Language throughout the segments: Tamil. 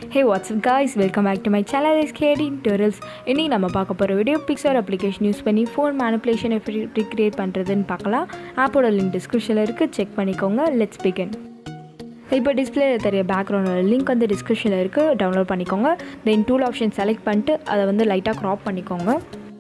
hey what's up guys welcome back to my channel is KD tutorials இன்றைக்கி நம்ம பார்க்க போகிற வீடியோ பிக்சர் அப்ளிகேஷன் யூஸ் பண்ணி ஃபோன் மேனிப்புலேஷன் எப்படி எப்படி க்ரியேட் பண்ணுறதுன்னு பார்க்கலாம் ஆப்போட லிங்க் டிஸ்கிரிப்ஷனில் இருக்குது செக் பண்ணிக்கோங்க லெட்ஸ் பிகன் இப்போ டிஸ்பிளேல தெரிய பேக்ரவுண்டோட லிங்க் வந்து டிஸ்கிரிப்ஷனில் இருக்குது டவுன்லோட் பண்ணிக்கோங்க தென் டூல் ஆப்ஷன் செலக்ட் பண்ணிட்டு அதை வந்து லைட்டாக க்ராப் பண்ணிக்கோங்க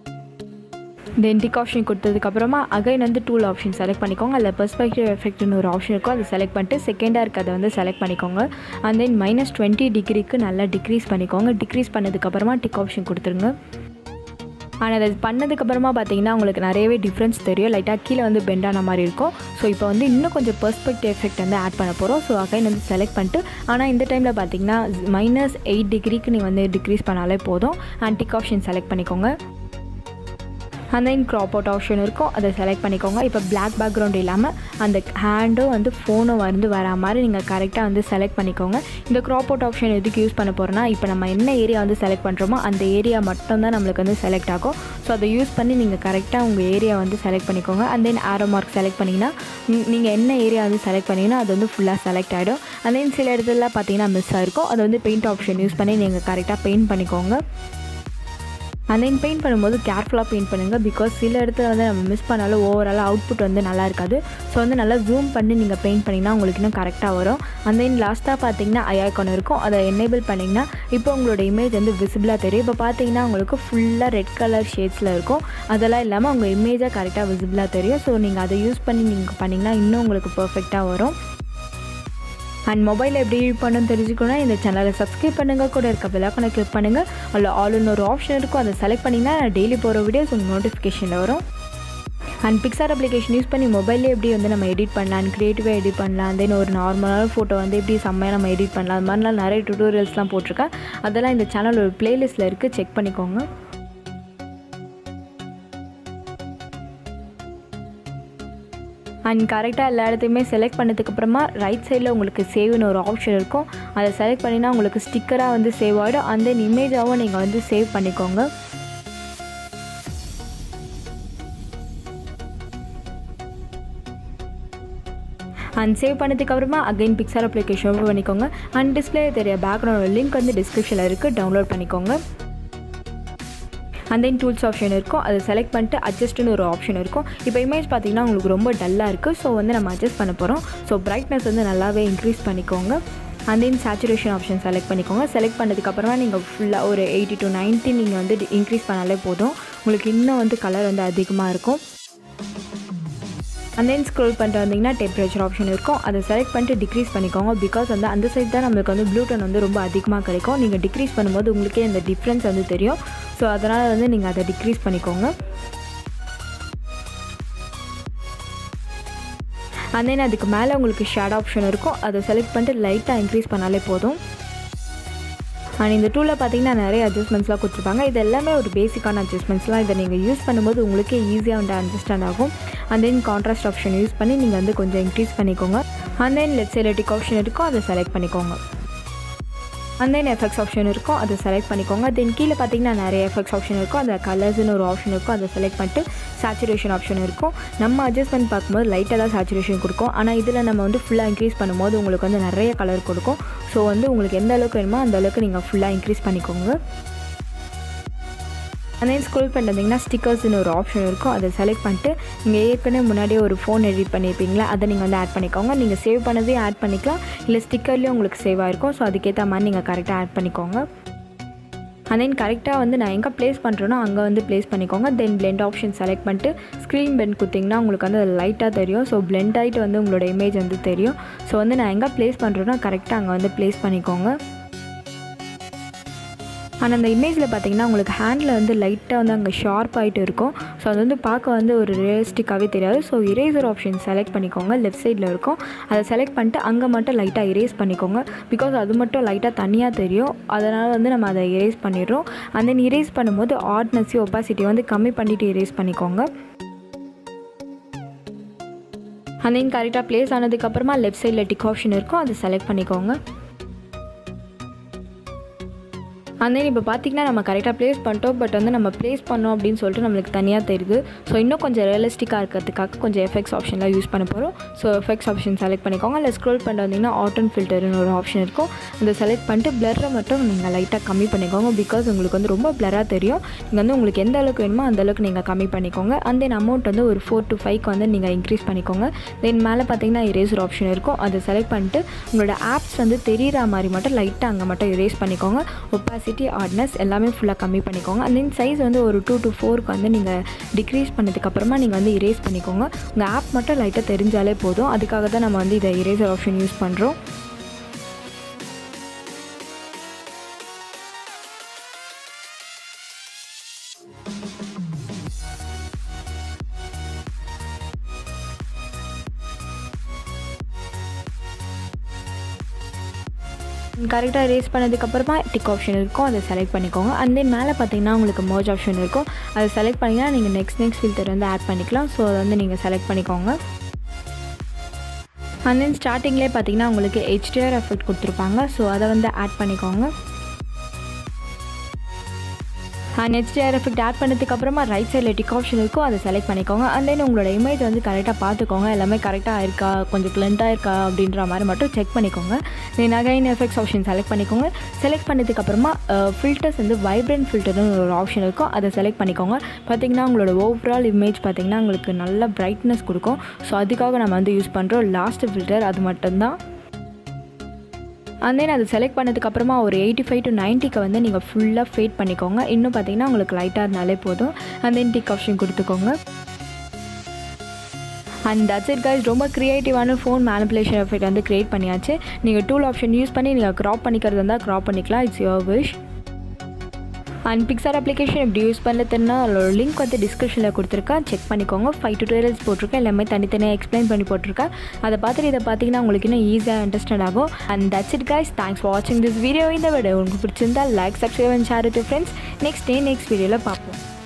தென் டிக் ஆப்ஷன் கொடுத்ததுக்கப்புறமா அகைன் வந்து டூல் ஆப்ஷன் செலக்ட் பண்ணிக்கோங்க அதில் பெர்ஸ்பெக்டிவ் எஃபெக்ட்னு ஒரு ஆப்ஷன் இருக்கும் அதை செலக்ட் பண்ணிட்டு செகண்டாக இருக்கிறத வந்து செலக்ட் பண்ணிக்கோங்க அண்ட் தென் மைனஸ் டுவெண்ட்டி டிகிரிக்கு நல்லா டிக்ரீஸ் பண்ணிக்கோங்க டிக்ரீஸ் பண்ணதுக்கப்புறமா டிக் ஆப்ஷன் கொடுத்துருங்க ஆனால் அதை பண்ணதுக்கப்புறமா பார்த்தீங்கன்னா உங்களுக்கு நிறையவே டிஃப்ரென்ஸ் தெரியும் லைட்டாக கீழே வந்து பெண்ட் ஆன மாதிரி இருக்கும் ஸோ இப்போ வந்து இன்னும் கொஞ்சம் பெர்ஸ்பெக்டிவ் எஃபெக்ட் வந்து ஆட் பண்ண போகிறோம் ஸோ அகைன் வந்து செலக்ட் பண்ணிட்டு ஆனால் இந்த டைமில் பார்த்தீங்கன்னா மைனஸ் எயிட் டிகிரிக்கு நீங்கள் வந்து டிக்ரீஸ் பண்ணாலே போதும் அண்ட் டிக் ஆப்ஷன் செலக்ட் பண்ணிக்கோங்க and then crop out option இருக்கும் அதை செலக்ட் பண்ணிக்கோங்க இப்போ பிளாக் பேக்ரவுண்ட் இல்லாமல் அந்த ஹேண்டும் வந்து ஃபோனும் வந்து வரா மாதிரி நீங்கள் கரெக்டாக வந்து செலக்ட் பண்ணிக்கோங்க இந்த க்ராப் அவுட் ஆப்ஷன் எதுக்கு யூஸ் பண்ண போகிறோன்னா இப்போ நம்ம என்ன ஏரியா வந்து செலக்ட் பண்ணுறோமோ அந்த ஏரியா மட்டும்தான் நம்மளுக்கு வந்து செலக்ட் ஆகும் ஸோ அதை யூஸ் பண்ணி நீங்கள் கரெக்டாக உங்கள் ஏரியா வந்து செலக்ட் பண்ணிக்கோங்க and then arrow mark select பண்ணிங்கன்னா நீங்கள் என்ன ஏரியா வந்து செலக்ட் பண்ணிங்கன்னா அது வந்து ஃபுல்லாக செலக்ட் ஆகிடும் அண்ட் தென் சில இடத்துல பார்த்தீங்கன்னா மிஸ் ஆகிருக்கும் அதை வந்து பெயிண்ட் ஆப்ஷன் யூஸ் பண்ணி நீங்கள் கரெக்டாக பெயிண்ட் பண்ணிக்கோங்க அண்ட் தென் பெயிண்ட் பண்ணும்போது கேர்ஃபுல்லாக பெயிண்ட் பண்ணுங்கள் பிகாஸ் சில இடத்துல வந்து நம்ம மிஸ் பண்ணாலும் ஓவராலாக அவுட்புட் வந்து நல்லா இருக்காது ஸோ வந்து நல்லா ஜூம் பண்ணி நீங்கள் பெயிண்ட் பண்ணிங்கன்னா உங்களுக்கு இன்னும் கரெக்டாக வரும் அண்ட் தென் லாஸ்ட்டாக பார்த்தீங்கன்னா ஐயாக்கான் இருக்கும் அதை எனேபிள் பண்ணிங்கன்னா இப்போ உங்களோட இமேஜ் வந்து விசிபிளாக தெரியும் இப்போ பார்த்தீங்கன்னா உங்களுக்கு ஃபுல்லாக ரெட் கலர் ஷேட்ஸில் இருக்கும் அதெல்லாம் இல்லாமல் உங்கள் இமேஜாக கரெக்டாக விசிபிளாக தெரியும் ஸோ நீங்கள் அதை யூஸ் பண்ணி நீங்கள் பண்ணிங்கன்னா இன்னும் உங்களுக்கு பர்ஃபெக்டாக வரும் அண்ட் மொபைலில் எப்படி யூஸ் பண்ணணும்னு தெரிஞ்சுக்கணும்னா இந்த சேனலை சப்ஸ்கிரைப் பண்ணுங்கள் கூட இருக்க பெல்லாக்கனை கிளிக் பண்ணுங்கள் அதில் ஆல்னு ஒரு ஆப்ஷன் இருக்கும் அதை செலக்ட் பண்ணிங்கன்னா டெய்லி போகிற வீடியோஸ் உங்களுக்கு நோட்டிஃபிகேஷனில் வரும் அண்ட் பிக்சார் அப்ளிகேஷன் யூஸ் பண்ணி மொபைல்லே எப்படி வந்து நம்ம எடிட் பண்ணலாம் க்ரியேட்டிவாக எடிட் பண்ணலாம் தென் ஒரு நார்மலான ஃபோட்டோ வந்து எப்படி செம்மையாக நம்ம எடிட் பண்ணலாம் அது மாதிரிலாம் நிறைய டுட்டோரியல்ஸ்லாம் போட்டிருக்கேன் அதெல்லாம் இந்த சேனல் ஒரு ப்ளேலிஸ்ட்டில் இருக்குது செக் பண்ணிக்கோங்க அண்ட் கரெக்டாக எல்லா இடத்தையுமே செலக்ட் பண்ணதுக்கப்புறமா ரைட் சைடில் உங்களுக்கு சேவ்னு ஒரு ஆப்ஷன் இருக்கும் அதை செலக்ட் பண்ணினா உங்களுக்கு ஸ்டிக்கராக வந்து சேவ் ஆகிடும் அந்த இமேஜாகவும் நீங்கள் வந்து சேவ் பண்ணிக்கோங்க அண்ட் சேவ் பண்ணதுக்கப்புறமா அகைன் பிக்சர் அப்ளிகேஷன் ஓப்பன் பண்ணிக்கோங்க அண்ட் டிஸ்பிளே தெரிய பேக்ரவுண்ட் லிங்க் வந்து டிஸ்கிரிப்ஷனில் இருக்குது டவுன்லோட் பண்ணிக்கோங்க அண்ட் தென் டூல்ஸ் ஆப்ஷன் இருக்கும் அதை செலக்ட் பண்ணிட்டு அட்ஜஸ்ட்னு ஒரு ஆப்ஷன் இருக்கும் இப்போ இமேஜ் பார்த்தீங்கன்னா உங்களுக்கு ரொம்ப டல்லாக இருக்குது ஸோ வந்து நம்ம அட்ஜஸ்ட் பண்ண போகிறோம் ஸோ பிரைட்னஸ் வந்து நல்லாவே இன்க்ரீஸ் பண்ணிக்கோங்க and then saturation option select பண்ணிக்கோங்க செலக்ட் பண்ணதுக்கப்புறமா நீங்கள் ஃபுல்லாக ஒரு எயிட்டி டு நைன்ட்டி நீங்கள் வந்து இன்க்ரீஸ் பண்ணாலே போதும் உங்களுக்கு இன்னும் வந்து கலர் வந்து அதிகமாக இருக்கும் அண்ட் தென் ஸ்க்ரோல் பண்ணிட்டு வந்தீங்கன்னா டெம்பரேச்சர் ஆப்ஷன் இருக்கும் அதை செலக்ட் பண்ணிட்டு டிக்ரீஸ் பண்ணிக்கோங்க பிகாஸ் வந்து அந்த சைட் தான் நம்மளுக்கு வந்து ப்ளூட்டன் வந்து ரொம்ப அதிகமாக கிடைக்கும் நீங்கள் டிக்ரீஸ் பண்ணும்போது உங்களுக்கே அந்த டிஃப்ரென்ஸ் வந்து தெரியும் ஸோ அதனால் வந்து நீங்கள் அதை டிக்ரீஸ் பண்ணிக்கோங்க அண்ட் தென் அதுக்கு மேலே உங்களுக்கு ஷேட் ஆப்ஷன் இருக்கும் அதை செலக்ட் பண்ணிட்டு லைட்டாக இன்க்ரீஸ் பண்ணாலே போதும் அண்ட் இந்த டூலில் பார்த்தீங்கன்னா நிறைய அட்ஜஸ்ட்மெண்ட்ஸ்லாம் கொடுத்துருப்பாங்க இது எல்லாமே ஒரு பேசிக்கான அட்ஜஸ்ட்மெண்ட்ஸ்லாம் இதை நீங்கள் யூஸ் பண்ணும்போது உங்களுக்கே ஈஸியாக வந்து அண்டர்ஸ்டாண்ட் ஆகும் and then contrast option use பண்ணி நீங்கள் வந்து கொஞ்சம் இன்க்ரீஸ் பண்ணிக்கோங்க அண்ட் தென் லெட் சைலட்டிக் ஆப்ஷன் இருக்கும் அதை செலக்ட் பண்ணிக்கோங்க அண்ட் தென் எஃபெக்ட்ஸ் ஆப்ஷன் இருக்கும் அதை செலக்ட் பண்ணிக்கோங்க தென் கீழே பார்த்தீங்கன்னா நிறைய எஃபெக்ட்ஸ் ஆப்ஷன் இருக்கும் அதில் கலர்ஸ்னு ஒரு ஆப்ஷன் இருக்கும் அதை செலக்ட் பண்ணிட்டு சேச்சுரேஷன் ஆப்ஷன் இருக்கும் நம்ம அட்ஜஸ்ட்மெண்ட் பார்க்கும்போது லைட்டாக தான் சேச்சுரேஷன் கொடுக்கும் ஆனால் இதில் நம்ம வந்து ஃபுல்லாக இன்க்ரீஸ் பண்ணும்போது உங்களுக்கு வந்து நிறைய கலர் கொடுக்கும் ஸோ வந்து உங்களுக்கு எந்த அளவுக்கு வேணுமோ அந்த அளவுக்கு நீங்கள் ஃபுல்லாக இன்க்ரீஸ் பண்ணிக்கோங்க அண்ட் தென் ஸ்க்ரோல் பண்ணிருந்தீங்கன்னா ஸ்டிக்கர்ஸ்னு ஒரு ஆப்ஷன் இருக்கும் அதை செலக்ட் பண்ணிட்டு நீங்கள் ஏற்கனவே முன்னாடியே ஒரு ஃபோன் எடிட் பண்ணியிருப்பீங்களா அதை நீங்கள் வந்து ஆட் பண்ணிக்கோங்க நீங்கள் சேவ் பண்ணதையும் ஆட் பண்ணிக்கலாம் இல்லை ஸ்டிக்கர்லேயும் உங்களுக்கு சேவ் ஆகிருக்கும் ஸோ அதுக்கேற்ற மாதிரி நீங்கள் கரெக்டாக ஆட் பண்ணிக்கோங்க அண்ட் தென் கரெக்டாக வந்து நான் எங்கே ப்ளேஸ் பண்ணுறேனோ அங்கே வந்து ப்ளேஸ் பண்ணிக்கோங்க தென் பிளெண்ட் ஆப்ஷன் செலக்ட் பண்ணிட்டு ஸ்க்ரீன் பெண்ட் கொடுத்திங்கன்னா உங்களுக்கு வந்து அது லைட்டாக தெரியும் ஸோ பிளெண்ட் ஆகிட்டு வந்து உங்களோட இமேஜ் வந்து தெரியும் ஸோ வந்து நான் எங்கே ப்ளேஸ் பண்ணுறேனோ கரெக்டாக அங்கே வந்து ப்ளேஸ் பண்ணிக்கோங்க ஆனால் அந்த இமேஜில் பார்த்தீங்கன்னா உங்களுக்கு ஹேண்டில் வந்து லைட்டாக வந்து அங்கே ஷார்ப் ஆகிட்டு இருக்கும் ஸோ அது வந்து பார்க்க வந்து ஒரு ரியலிஸ்டிக்காகவே தெரியாது ஸோ இரேசர் ஆப்ஷன் செலக்ட் பண்ணிக்கோங்க லெஃப்ட் சைடில் இருக்கும் அதை செலக்ட் பண்ணிட்டு அங்கே மட்டும் லைட்டாக இரேஸ் பண்ணிக்கோங்க பிகாஸ் அது மட்டும் லைட்டாக தனியாக தெரியும் அதனால் வந்து நம்ம அதை இரேஸ் பண்ணிடுறோம் அந்த தென் இரேஸ் பண்ணும்போது ஆட்னஸி ஒப்பாசிட்டி வந்து கம்மி பண்ணிவிட்டு இரேஸ் பண்ணிக்கோங்க அண்ட் தென் கரெக்டாக ப்ளேஸ் ஆனதுக்கப்புறமா லெஃப்ட் சைடில் டிக் ஆப்ஷன் இருக்கும் அதை செலக்ட் பண்ணிக்கோங்க அண்ட் தென் இப்போ பார்த்தீங்கன்னா நம்ம கரெக்டாக ப்ளேஸ் பண்ணிட்டோம் பட் வந்து நம்ம ப்ளேஸ் பண்ணோம் அப்படின்னு சொல்லிட்டு நம்மளுக்கு தனியாக தெரியுது ஸோ இன்னும் கொஞ்சம் ரியலிஸ்டிக்காக இருக்கிறதுக்காக கொஞ்சம் எஃபெக்ட்ஸ் ஆப்ஷன்லாம் யூஸ் பண்ண போகிறோம் ஸோ எஃபெக்ட்ஸ் ஆப்ஷன் செலக்ட் பண்ணிக்கோங்க இல்லை ஸ்க்ரோல் பண்ணிட்டு வந்தீங்கன்னா ஆட்டன் ஃபில்டர்னு ஒரு ஆப்ஷன் இருக்கும் அதை செலக்ட் பண்ணிட்டு பிளரை மட்டும் நீங்கள் லைட்டாக கம்மி பண்ணிக்கோங்க பிகாஸ் உங்களுக்கு வந்து ரொம்ப பிளராக தெரியும் நீங்கள் வந்து உங்களுக்கு எந்த அளவுக்கு வேணுமோ அந்த அளவுக்கு நீங்கள் கம்மி பண்ணிக்கோங்க அண்ட் தென் அமௌண்ட் வந்து ஒரு ஃபோர் டு ஃபைவ்க்கு வந்து நீங்கள் இன்க்ரீஸ் பண்ணிக்கோங்க தென் மேலே பார்த்தீங்கன்னா இரேசர் ஆப்ஷன் இருக்கும் அதை செலக்ட் பண்ணிட்டு உங்களோட ஆப்ஸ் வந்து தெரிகிற மாதிரி மட்டும் லைட்டாக அங்கே மட்டும் இரேஸ் பண்ணிக்கோங்க ஒப்பாசிட்டி ஹார்ட்னஸ் எல்லாமே ஃபுல்லாக கம்மி பண்ணிக்கோங்க அண்ட் தென் சைஸ் வந்து ஒரு டூ டு ஃபோருக்கு வந்து நீங்கள் டிக்ரீஸ் பண்ணதுக்கப்புறமா நீங்கள் வந்து இரேஸ் பண்ணிக்கோங்க உங்கள் ஆப் மட்டும் லைட்டாக தெரிஞ்சாலே போதும் அதுக்காக தான் நம்ம வந்து இதை இரேசர் ஆப்ஷன் யூஸ் பண்ணுறோம் கரெக்டாக ரேஸ் பண்ணதுக்கப்புறமா டிக் ஆப்ஷன் இருக்கும் அதை செலக்ட் பண்ணிக்கோங்க அண்ட் தென் மேலே பார்த்தீங்கன்னா உங்களுக்கு மோஜ் ஆப்ஷன் இருக்கும் அதை செலக்ட் பண்ணிங்கன்னா நீங்கள் நெக்ஸ்ட் நெக்ஸ்ட் ஃபில்டர் வந்து ஆட் பண்ணிக்கலாம் ஸோ அதை வந்து நீங்கள் செலக்ட் பண்ணிக்கோங்க அண்ட் தென் ஸ்டார்டிங்லேயே பார்த்தீங்கன்னா உங்களுக்கு ஹெச்டிஆர் எஃபெக்ட் கொடுத்துருப்பாங்க ஸோ அதை வந்து ஆட் பண்ணிக்கோங்க அண்ட் ஹெச்டிஆர் எஃபெக்ட் ஆட் பண்ணதுக்கப்புறமா ரைட் சைடில் டிக் ஆப்ஷன் இருக்கும் அதை செலக்ட் பண்ணிக்கோங்க அண்ட் தென் உங்களோட இமேஜ் வந்து கரெக்டாக பார்த்துக்கோங்க எல்லாமே கரெக்டாக இருக்கா கொஞ்சம் கிளண்ட்டாக இருக்கா அப்படின்ற மாதிரி மட்டும் செக் பண்ணிக்கோங்க then again effects option select பண்ணிக்கோங்க செலக்ட் பண்ணதுக்கப்புறமா ஃபில்டர்ஸ் வந்து வைப்ரண்ட் ஃபில்டர்னு ஒரு ஆப்ஷன் இருக்கும் அதை செலக்ட் பண்ணிக்கோங்க பார்த்தீங்கன்னா உங்களோட ஓவரால் இமேஜ் பார்த்தீங்கன்னா உங்களுக்கு நல்ல பிரைட்னஸ் கொடுக்கும் ஸோ அதுக்காக நம்ம வந்து யூஸ் பண்ணுறோம் லாஸ்ட் ஃபில்டர் அது மட்டும்தான் அண்ட் தென் அதை செலக்ட் பண்ணதுக்கப்புறமா ஒரு எயிட்டி ஃபைவ் டு நைன்ட்டிக்கு வந்து நீங்கள் ஃபுல்லாக ஃபேட் பண்ணிக்கோங்க இன்னும் பார்த்தீங்கன்னா உங்களுக்கு லைட்டாக இருந்தாலே போதும் அண்ட் தென் டிக் ஆப்ஷன் கொடுத்துக்கோங்க அண்ட் தட்ஸ் இட் கைஸ் ரொம்ப க்ரியேட்டிவான ஃபோன் மேனிப்புலேஷன் எஃபெக்ட் வந்து க்ரியேட் பண்ணியாச்சு நீங்கள் டூல் ஆப்ஷன் யூஸ் பண்ணி நீங்கள் க்ராப் பண்ணிக்கிறது இருந்தால் க்ராப் பண்ணிக்கலாம் it's your wish and picture application எப்படி யூஸ் பண்ணலதுன்னா அதோட லிங்க் வந்து டிஸ்கிரிப்ஷனில் கொடுத்துருக்கேன் செக் பண்ணிக்கோங்க ஃபைவ் டுட்டோரியல்ஸ் போட்டிருக்கேன் எல்லாமே தனித்தனியாக எக்ஸ்பிளைன் பண்ணி போட்டிருக்கேன் அதை பார்த்துட்டு இதை பார்த்தீங்கன்னா உங்களுக்கு இன்னும் ஈஸியாக அண்டர்ஸ்டாண்ட் ஆகும் and that's it guys thanks for வாட்சிங் திஸ் வீடியோ இந்த வீடியோ உங்களுக்கு பிடிச்சிருந்தா like subscribe and share with friends next day next வீடியோவில் பார்ப்போம்